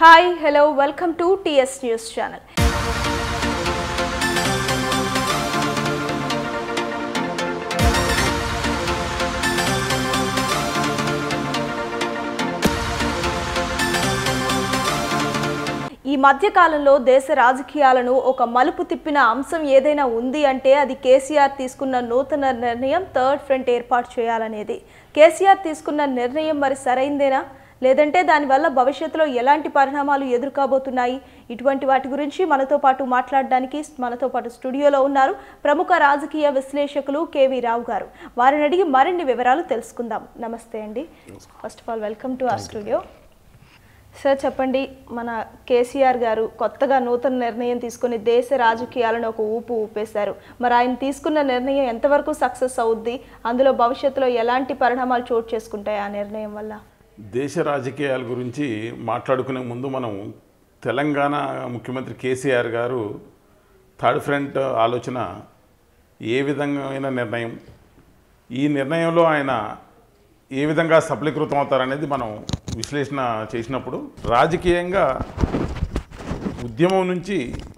hi hello welcome to TS news channel ఈ మధ్య కాలంలో దేశ రాజకీయాలను ఒక మలుపు తిప్పిన అంశం ఏదైనా ఉంది అంటే అది కేసీఆర్ తీసుకున్న నూతన నిర్ణయం థర్డ్ ఫ్రంట్ ఏర్పాటు చేయాలనేది కేసీఆర్ తీసుకున్న నిర్ణయం మరి సరైందేనా లేదంటే దానివల్ల భవిష్యత్తులో ఎలాంటి పరిణామాలు ఎదుర్కోబోతున్నాయి ఇటువంటి వాటి గురించి మనతో పాటు మాట్లాడడానికి మనతో పాటు స్టూడియోలో ఉన్నారు ప్రముఖ రాజకీయ విశ్లేషకులు కేవీ రావు గారు వారిని అడిగి మరిన్ని వివరాలు తెలుసుకుందాం నమస్తే అండి first of all welcome to our studio sir చెప్పండి మన కేసీఆర్ గారు కొత్తగా నూతన నిర్ణయం తీసుకుని దేశ రాజకీయాలను ఒక ఊపు ఊపేశారు మరి ఆయన తీసుకున్న నిర్ణయం ఎంతవరకు సక్సెస్ అవుద్ది అందులో భవిష్యత్తులో ఎలాంటి పరిణామాలు చోటు చేసుకుంటాయి ఆ నిర్ణయం వల్ల దేశ రాజకీయాల గురించి మాట్లాడుకునే ముందు మనం తెలంగాణ ముఖ్యమంత్రి కేసీఆర్ గారు థర్డ్ ఫ్రంట్ ఆలోచన ఏ విధమైన నిర్ణయం ఈ నిర్ణయంలో ఆయన ఏ విధంగా సఫలీకృతం అవుతారనేది మనం విశ్లేషణ చేసినప్పుడు రాజకీయంగా ఉద్యమం నుంచి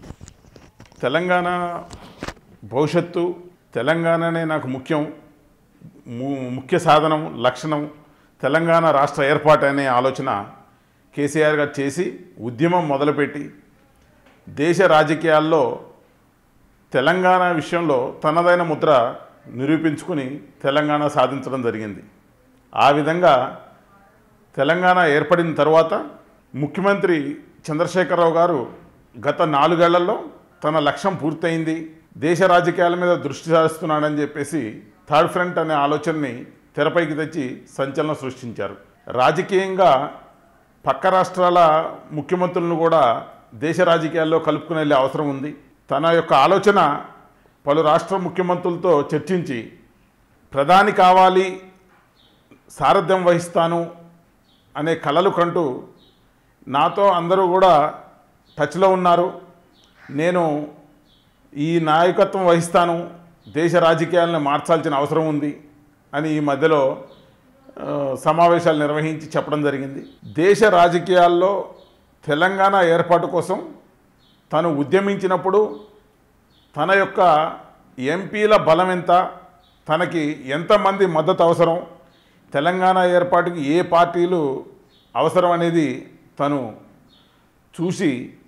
తెలంగాణ భవిష్యత్తు తెలంగాణనే నాకు ముఖ్యం ము- ముఖ్య సాధనం లక్షణం తెలంగాణ రాష్ట్ర ఏర్పాటు అనే ఆలోచన కేసీఆర్ గారు చేసి ఉద్యమం మొదలుపెట్టి దేశ రాజకీయాల్లో తెలంగాణ విషయంలో తనదైన ముద్ర నిరూపించుకుని తెలంగాణ సాధించడం జరిగింది ఆ విధంగా తెలంగాణ ఏర్పడిన తర్వాత ముఖ్యమంత్రి చంద్రశేఖరరావు గారు గత నాలుగేళ్లలో తన లక్ష్యం పూర్తయింది దేశ రాజకీయాల మీద దృష్టి సారిస్తున్నాడని చెప్పేసి థర్డ్ ఫ్రంట్ అనే ఆలోచనని తెరపైకి తెచ్చి సంచలనం సృష్టించారు రాజకీయంగా పక్క రాష్ట్రాల ముఖ్యమంత్రులను కూడా దేశ రాజకీయాల్లో కలుపుకుని వెళ్ళే అవసరం ఉంది తన యొక్క ఆలోచన పలు రాష్ట్ర ముఖ్యమంత్రులతో చర్చించి ప్రధాని కావాలి సారథ్యం వహిస్తాను అనే కలలు కంటూ నాతో అందరూ కూడా టచ్లో ఉన్నారు నేను ఈ నాయకత్వం వహిస్తాను దేశ రాజకీయాలను మార్చాల్సిన అవసరం ఉంది అని ఈ మధ్యలో ఆ, సమావేశాలు నిర్వహించి చెప్పడం జరిగింది దేశ రాజకీయాల్లో తెలంగాణ ఏర్పాటు కోసం తను ఉద్యమించినప్పుడు తన యొక్క ఎంపీల బలం ఎంత తనకి ఎంతమంది మద్దతు అవసరం తెలంగాణ ఏర్పాటుకి ఏ పార్టీలు అవసరం అనేది తను చూసి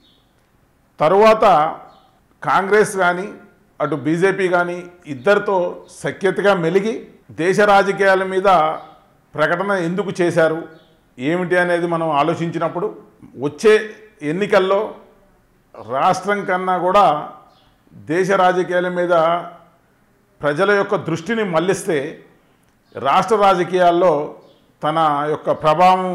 తరువాత కాంగ్రెస్ కానీ అటు బీజేపీ కానీ ఇద్దరితో సఖ్యతగా మెలిగి దేశ రాజకీయాల మీద ప్రకటన ఎందుకు చేశారు ఏమిటి అనేది మనం ఆలోచించినప్పుడు వచ్చే ఎన్నికల్లో రాష్ట్రం కన్నా కూడా దేశ రాజకీయాల మీద ప్రజల యొక్క దృష్టిని మళ్లిస్తే రాష్ట్ర రాజకీయాల్లో తన యొక్క ప్రభావం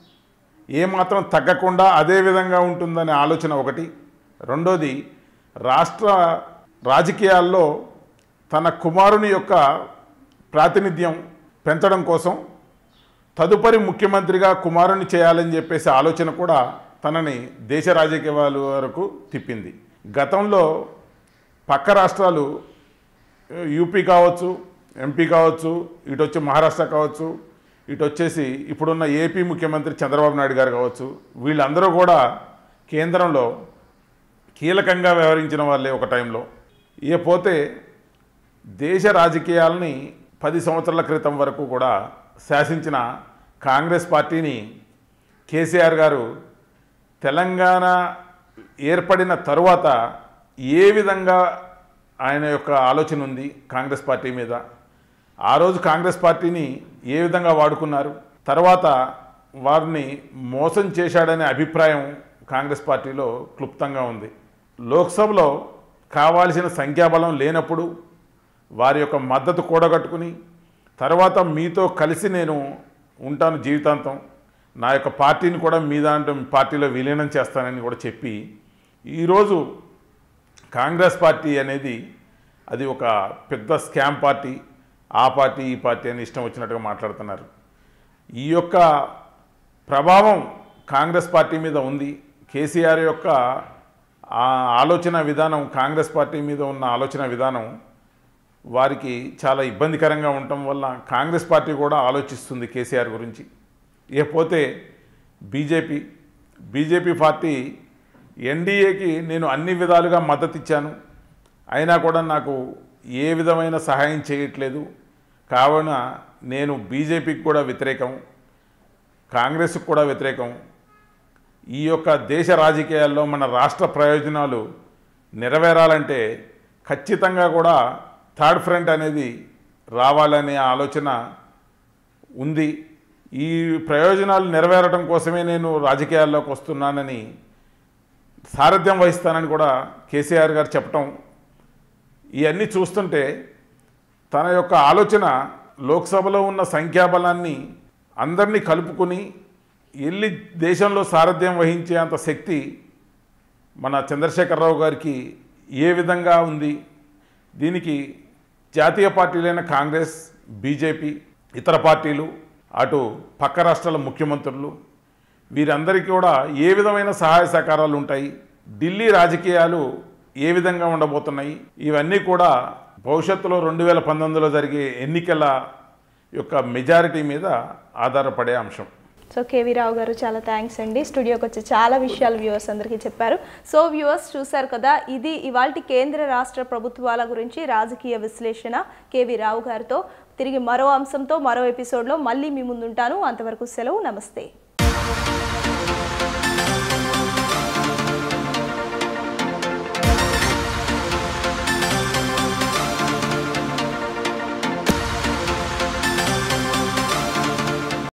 ఏమాత్రం తగ్గకుండా అదే విధంగా ఉంటుందనే ఆలోచన ఒకటి రెండోది రాష్ట్ర రాజకీయాల్లో తన కుమారుని యొక్క ప్రాతినిధ్యం పెంచడం కోసం తదుపరి ముఖ్యమంత్రిగా కుమారుని చేయాలని చెప్పేసి ఆలోచన కూడా తనని దేశ రాజకీయాల వరకు తిప్పింది గతంలో పక్క రాష్ట్రాలు యూపీ కావచ్చు ఎంపీ కావచ్చు ఇటు వచ్చి మహారాష్ట్ర కావచ్చు ఇటు వచ్చేసి ఇప్పుడున్న ఏపీ ముఖ్యమంత్రి చంద్రబాబు నాయుడు గారు కావచ్చు వీళ్ళందరూ కూడా కేంద్రంలో కీలకంగా వ్యవహరించిన వాళ్ళే ఒక టైంలో ఇకపోతే దేశ రాజకీయాలని పది సంవత్సరాల క్రితం వరకు కూడా శాసించిన కాంగ్రెస్ పార్టీని కేసీఆర్ గారు తెలంగాణ ఏర్పడిన తరువాత ఏ విధంగా ఆయన యొక్క ఆలోచన ఉంది కాంగ్రెస్ పార్టీ మీద ఆ రోజు కాంగ్రెస్ పార్టీని ఏ విధంగా వాడుకున్నారు తర్వాత వారిని మోసం చేశాడనే అభిప్రాయం కాంగ్రెస్ పార్టీలో క్లుప్తంగా ఉంది లోక్సభలో కావాల్సిన సంఖ్యాబలం లేనప్పుడు వారి యొక్క మద్దతు కూడగట్టుకుని తర్వాత మీతో కలిసి నేను ఉంటాను జీవితాంతం నా యొక్క పార్టీని కూడా మీ దాంట్లో మీ పార్టీలో విలీనం చేస్తానని కూడా చెప్పి ఈరోజు కాంగ్రెస్ పార్టీ అనేది అది ఒక పెద్ద స్కామ్ పార్టీ ఆ పార్టీ ఈ పార్టీ అని ఇష్టం వచ్చినట్టుగా మాట్లాడుతున్నారు ఈ యొక్క ప్రభావం కాంగ్రెస్ పార్టీ మీద ఉంది కేసీఆర్ యొక్క ఆ ఆలోచన విధానం కాంగ్రెస్ పార్టీ మీద ఉన్న ఆలోచన విధానం వారికి చాలా ఇబ్బందికరంగా ఉండటం వల్ల కాంగ్రెస్ పార్టీ కూడా ఆలోచిస్తుంది కేసీఆర్ గురించి ఇకపోతే బీజేపీ బీజేపీ పార్టీ ఎన్డీఏకి నేను అన్ని విధాలుగా మద్దతు ఇచ్చాను అయినా కూడా నాకు ఏ విధమైన సహాయం చేయట్లేదు కావున నేను బీజేపీకి కూడా వ్యతిరేకం కాంగ్రెస్కి కూడా వ్యతిరేకం ఈ యొక్క దేశ రాజకీయాల్లో మన రాష్ట్ర ప్రయోజనాలు నెరవేరాలంటే ఖచ్చితంగా కూడా థర్డ్ ఫ్రంట్ అనేది రావాలనే ఆలోచన ఉంది ఈ ప్రయోజనాలు నెరవేరడం కోసమే నేను రాజకీయాల్లోకి వస్తున్నానని సారథ్యం వహిస్తానని కూడా కేసీఆర్ గారు చెప్పటం ఇవన్నీ చూస్తుంటే తన యొక్క ఆలోచన లోక్సభలో ఉన్న సంఖ్యాబలాన్ని అందరినీ కలుపుకొని వెళ్ళి దేశంలో సారథ్యం వహించే అంత శక్తి మన చంద్రశేఖరరావు గారికి ఏ విధంగా ఉంది దీనికి జాతీయ పార్టీలైన కాంగ్రెస్ బీజేపీ ఇతర పార్టీలు అటు పక్క రాష్ట్రాల ముఖ్యమంత్రులు వీరందరికీ కూడా ఏ విధమైన సహాయ సహకారాలు ఉంటాయి ఢిల్లీ రాజకీయాలు ఏ విధంగా ఉండబోతున్నాయి ఇవన్నీ కూడా భవిష్యత్తులో రెండు వేల పంతొమ్మిదిలో జరిగే ఎన్నికల యొక్క మెజారిటీ మీద ఆధారపడే అంశం సో కేవీ రావు గారు చాలా థ్యాంక్స్ అండి స్టూడియోకి వచ్చి చాలా విషయాలు వ్యూవర్స్ అందరికీ చెప్పారు సో వ్యూవర్స్ చూశారు కదా ఇది ఇవాల్టి కేంద్ర రాష్ట్ర ప్రభుత్వాల గురించి రాజకీయ విశ్లేషణ కేవీ రావు గారితో తిరిగి మరో అంశంతో మరో ఎపిసోడ్లో మళ్ళీ మీ ముందుంటాను అంతవరకు సెలవు నమస్తే